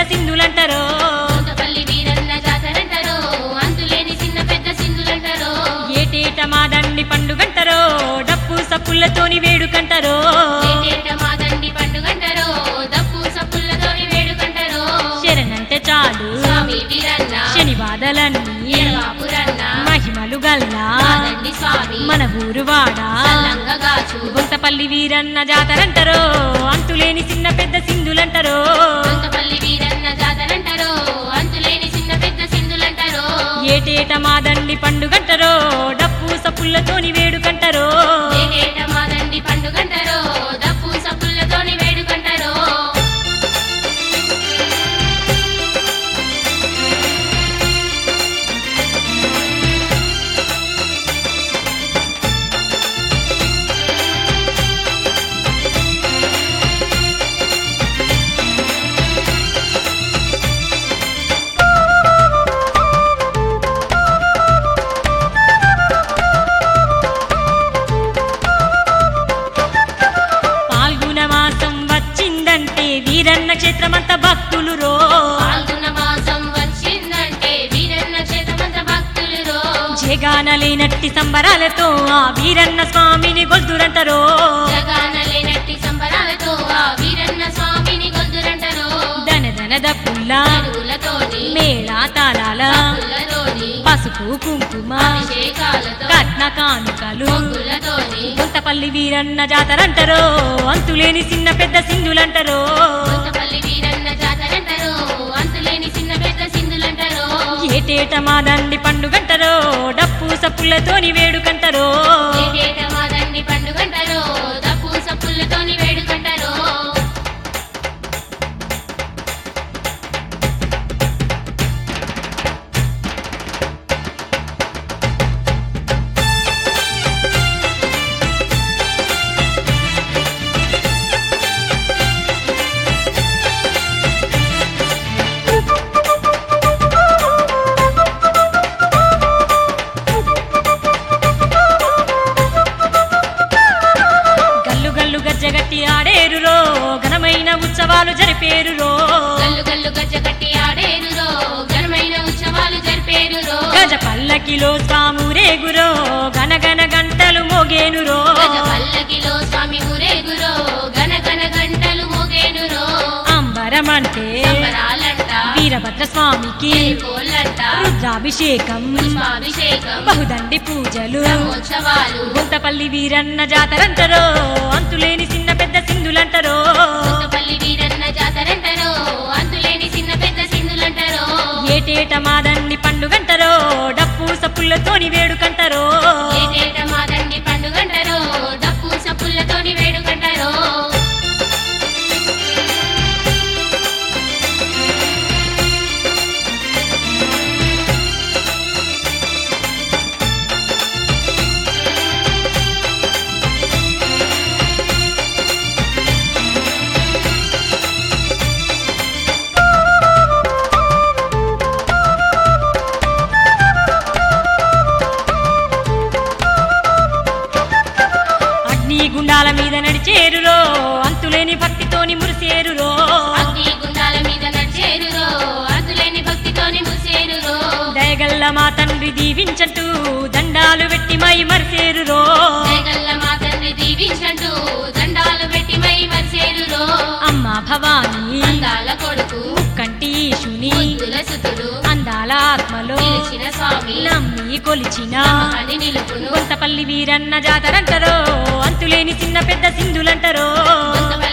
సింధులంటారో కొంతపల్లి వీరన్న జాతరంటారో అంతులేని చిన్న పెద్ద సింధులంటారో ఏటేట మాదండి పండుగంటారో డప్పు సప్పులతోని వేడుకంటారో ఏటేట మాదండి పండుగంటారో దప్పు సప్పులతోని వేడుకంటారో శరణంటే చాలు స్వామి వీరన్న శని బాధలన్నీ ఎడవాపురన్న మహిమలు గల్లా మాదండి స్వామి మన ఊరు వాడా సల్లంగగాచు గుంతపల్లి వీరన్న జాతరంటారో అంతులేని చిన్న పెద్ద సింధులంటారో కొంతపల్లి వీరన్న జాతరంటారో అంతులేని చిన్న పెద్ద సింధులంటారో ఏటేట మాదండి పండుగంటారో డప్పు సప్పులతోని వేడుకంటారో ఏటేట మాదండి పండుగంటారో దప్పు సప్పులతోని వేడుకంటారో పాల్గొన మాసం వచ్చిందంటే వీరన్న క్షేత్రమంతా భక్తులు రో పాల్గొన మాసం వచ్చిందంటే వీరన్న క్షేత్రమంత భక్తులు రో జగానలేనట్టి సంబరాలతో ఆ వీరన్న స్వామిని గొల్దురంటారో జగాన లేనట్టి సంబరాలతో ఆ వీరన్న స్వామిని గొంతులంటారో దన దన దప్పుల్ల చదువులతోని మేళా తాళాల పుల్లతోని పసుపు కుంకుమ అభిషేకాలతో కట్న కానుకలు మొగ్గులతోని గుంతపల్లి వీరన్న జాతరంటారో అంతులేని చిన్న పెద్ద సింధులంటారో కొంతపల్లి వీరన్న జాతరంటారో అంతులేని చిన్న పెద్ద సింధులంటారో ఏటేట మాదండి పండుగంటారో డప్పు సప్పులతోని వేడుకంటారో ఏటేట మాదండి పండుగంటారో దప్పు సప్పులతోని వేడుకంటారో గల్లు గల్లు గజ్జగట్టి ఆడేరురో ఘనమైన ఉత్సవాలు జరిపేరురో గల్లు గల్లు గజ్జ కట్టి ఆడేరురో ఘనమైన ఉత్సవాలు జరిపేరురో గజ పల్లకిలో స్వామురేగురో గనగన గంటలు మోగేనురో గజ పల్లకిలో స్వామి ఊరేగురో గన గన గంటలు మోగేనురో అంబరమంటే సంబరాలంట వీరభద్ర స్వామికి కోళ్ళంట రుద్రాభిషేకం పుష్పాభిషేకం బహుదండి పూజలు బ్రహ్మోత్సవాలు గుంతపల్లి వీరన్న జాతరంటారో అంతులేని చిన్న పెద్ద సింధులంటారో కొత్తపల్లి వీరన్న జాతరంటారో అంతులేని చిన్న పెద్ద సింధులంటారో ఏటేట మాదన్ని పండుగంటారో డప్పు సప్పులతోని వేడుకంటారో ఏటేట మాదండి పండుగంటారో డప్పు సప్పులతోని వేడుకంటారో అగ్ని గుండాల మీద నడిచేరురో అంతులేని భక్తితోని మురిసేరురో అగ్ని గుండాల మీద నడిచేరురో అంతులేని భక్తితోని ముసేరురో దయగల్ల మా తండ్రి దీవించంటూ దండాలు పెట్టి మై మరిసేరురో జయగల్ల మా తండ్రి దీవించంటూ దండాలు పెట్టి మై మరిసేరురో అమ్మ భవానీ అందాల కొడుకు కంటి ఈశుని ముద్దుల సుతుడు అందాల ఆత్మలో పిలిచిన స్వామి నమ్మి కొలిచిన అని నిలుపును కొంతపల్లి వీరన్న జాతరంటారో అంతులేని చిన్న పెద్ద సింధులంటారో కొంతపల్లి